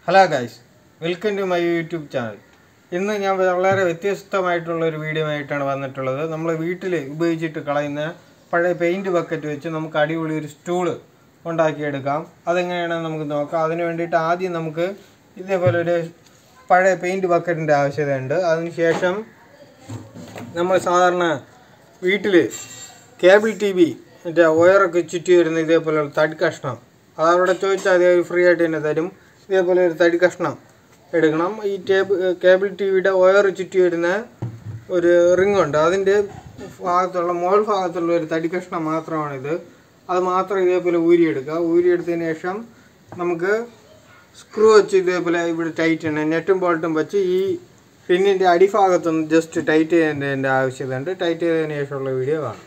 hello guys welcome to my YouTube channel ഇന്ന് ഞാൻ വളരെ വ്യത്യസ്തമായിട്ടുള്ള ഒരു വീഡിയോ ആയിട്ടാണ് വന്നിട്ടുള്ളത് നമ്മൾ വീട്ടിൽ ഉപയോഗിച്ചിട്ട് കളയുന്ന പഴയ പെയിൻറ് ബക്കറ്റ് വെച്ച് നമുക്ക് അടിപൊളി ഒരു സ്റ്റൂള് ഉണ്ടാക്കിയെടുക്കാം അതെങ്ങനെയാണെന്ന് നമുക്ക് നോക്കാം അതിന് വേണ്ടിയിട്ട് ആദ്യം നമുക്ക് ഇതേപോലെ ഒരു പഴയ പെയിൻറ് ബക്കറ്റിൻ്റെ ആവശ്യതയുണ്ട് അതിനുശേഷം നമ്മൾ സാധാരണ വീട്ടിൽ കേബിൾ ടി വി മറ്റേ വയറൊക്കെ ചുറ്റി വരുന്ന ഇതേപോലെ തടി കഷ്ണം അത് അവിടെ ചോദിച്ചാൽ അത് ഫ്രീ ആയിട്ട് തന്നെ തരും ഇതേപോലെ ഒരു തടി കഷ്ണം എടുക്കണം ഈ ടേബിൾ കേബിൾ ടി വിയുടെ വയർ ചുറ്റി വരുന്ന ഒരു റിംഗ് ഉണ്ട് അതിൻ്റെ ഭാഗത്തുള്ള മോൾ ഭാഗത്തുള്ള ഒരു തടി കഷ്ണം മാത്രമാണിത് അത് മാത്രം ഇതേപോലെ ഊരിയെടുക്കുക ഊരിയെടുത്തതിന് ശേഷം നമുക്ക് സ്ക്രൂ വെച്ച് ഇതേപോലെ ഇവിടെ ടൈറ്റ് ചെയ്യണം നെറ്റും ബോൾട്ടും വെച്ച് ഈ പിന്നിൻ്റെ അടിഭാഗത്തൊന്ന് ജസ്റ്റ് ടൈറ്റ് ചെയ്യേണ്ടതിൻ്റെ ആവശ്യതയുണ്ട് ടൈറ്റ് ചെയ്തതിന് ശേഷമുള്ള വീഡിയോ കാണാം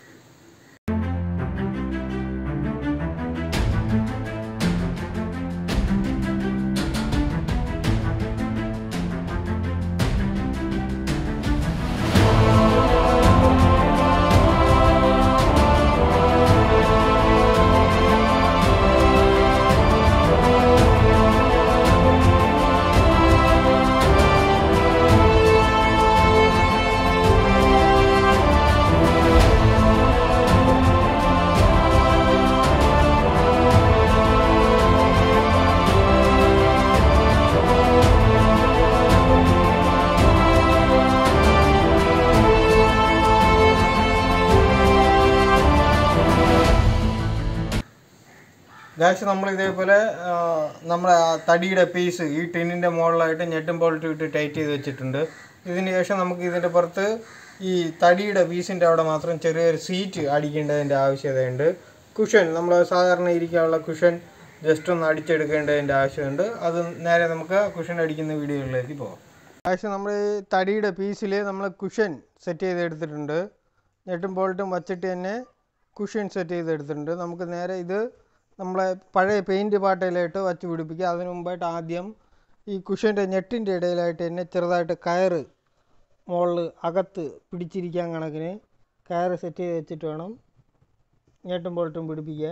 ഗാസ് നമ്മൾ ഇതേപോലെ ആ, നമ്മുടെ ആ തടിയുടെ പീസ് ഈ ടിന്നിൻ്റെ മുകളിലായിട്ട് ഞെട്ടും ബോൾട്ടും ഇട്ട് ടൈറ്റ് ചെയ്ത് വെച്ചിട്ടുണ്ട് ഇതിന് ശേഷം നമുക്ക് ഇതിൻ്റെ പുറത്ത് ഈ തടിയുടെ പീസിൻ്റെ അവിടെ മാത്രം ചെറിയൊരു സീറ്റ് അടിക്കേണ്ടതിൻ്റെ ആവശ്യതയുണ്ട് കുഷൻ നമ്മൾ സാധാരണ ഇരിക്കാനുള്ള കുഷൻ ജസ്റ്റ് ഒന്ന് അടിച്ചെടുക്കേണ്ടതിൻ്റെ ആവശ്യമുണ്ട് അത് നേരെ നമുക്ക് കുഷൻ അടിക്കുന്ന വീഡിയോകളിലേക്ക് പോകാം ഗാസ് നമ്മൾ ഈ തടിയുടെ പീസിൽ നമ്മൾ കുഷൻ സെറ്റ് ചെയ്തെടുത്തിട്ടുണ്ട് ഞെട്ടും ബോൾട്ടും വച്ചിട്ട് തന്നെ കുഷൻ സെറ്റ് ചെയ്തെടുത്തിട്ടുണ്ട് നമുക്ക് നേരെ ഇത് നമ്മളെ പഴയ പെയിൻറ് പാട്ടയിലായിട്ട് വച്ച് പിടിപ്പിക്കുക അതിന് മുമ്പായിട്ട് ആദ്യം ഈ കുഷ്യൻ്റെ ഞെട്ടിൻ്റെ ഇടയിലായിട്ട് തന്നെ ചെറുതായിട്ട് കയറ് മുകളിൽ അകത്ത് പിടിച്ചിരിക്കാൻ കണക്കിന് കയറ് സെറ്റ് ചെയ്ത് വെച്ചിട്ട് വേണം ഞെട്ടും ബോൾട്ടും പിടിപ്പിക്കാൻ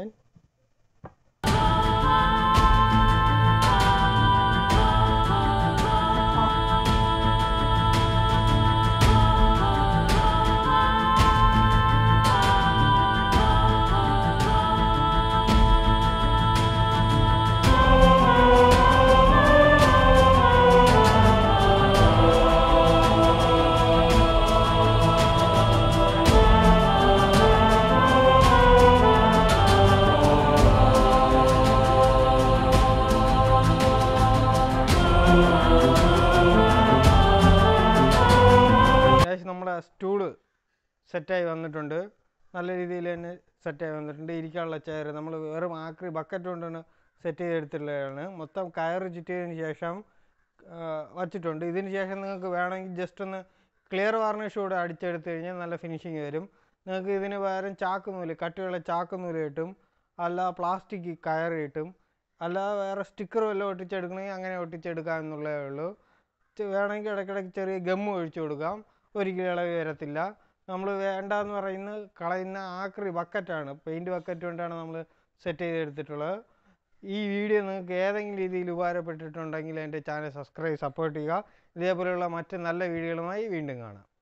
ഏകദേശം നമ്മുടെ സ്റ്റൂള് സെറ്റായി വന്നിട്ടുണ്ട് നല്ല രീതിയിൽ തന്നെ സെറ്റായി വന്നിട്ടുണ്ട് ഇരിക്കാനുള്ള ചെയർ നമ്മൾ വെറും ആക്രി ബക്കറ്റ് കൊണ്ടാണ് സെറ്റ് ചെയ്തെടുത്തിട്ടുള്ളതാണ് മൊത്തം കയറ് ചുറ്റിയതിന് ശേഷം ആ, വച്ചിട്ടുണ്ട് ഇതിന് ശേഷം നിങ്ങൾക്ക് വേണമെങ്കിൽ ജസ്റ്റ് ഒന്ന് ക്ലിയർ വാർണിഷ് കൂടെ അടിച്ചെടുത്ത് കഴിഞ്ഞാൽ നല്ല ഫിനിഷിങ് വരും നിങ്ങൾക്ക് ഇതിന് പകരം ചാക്ക് നൂല് കട്ടിയുള്ള ചാക്ക് നൂല് കിട്ടും അല്ല പ്ലാസ്റ്റിക് കയർ കിട്ടും അല്ല വേറെ സ്റ്റിക്കർ വല്ലതും ഒട്ടിച്ചെടുക്കണമെങ്കിൽ അങ്ങനെ ഒട്ടിച്ചെടുക്കാം എന്നുള്ളതേ ഉള്ളൂ ചെ- വേണമെങ്കിൽ ഇടയ്ക്കിടയ്ക്ക് ചെറിയ ഗമ്മ് ഒഴിച്ചു കൊടുക്കാം ഒരിക്കലും ഇളകി വരത്തില്ല നമ്മൾ വേണ്ടാന്ന് പറയുന്ന കളയുന്ന ആക്രി ബക്കറ്റാണ് പെയിൻറ് ബക്കറ്റ് കൊണ്ടാണ് നമ്മൾ സെറ്റ് ചെയ്തെടുത്തിട്ടുള്ളത് ഈ വീഡിയോ നിങ്ങൾക്ക് ഏതെങ്കിലും രീതിയിൽ ഉപകാരപ്പെട്ടിട്ടുണ്ടെങ്കിൽ എൻ്റെ ചാനൽ സബ്സ്ക്രൈബ് സപ്പോർട്ട് ചെയ്യുക ഇതേപോലെയുള്ള മറ്റ് നല്ല വീഡിയോകളുമായി വീണ്ടും കാണാം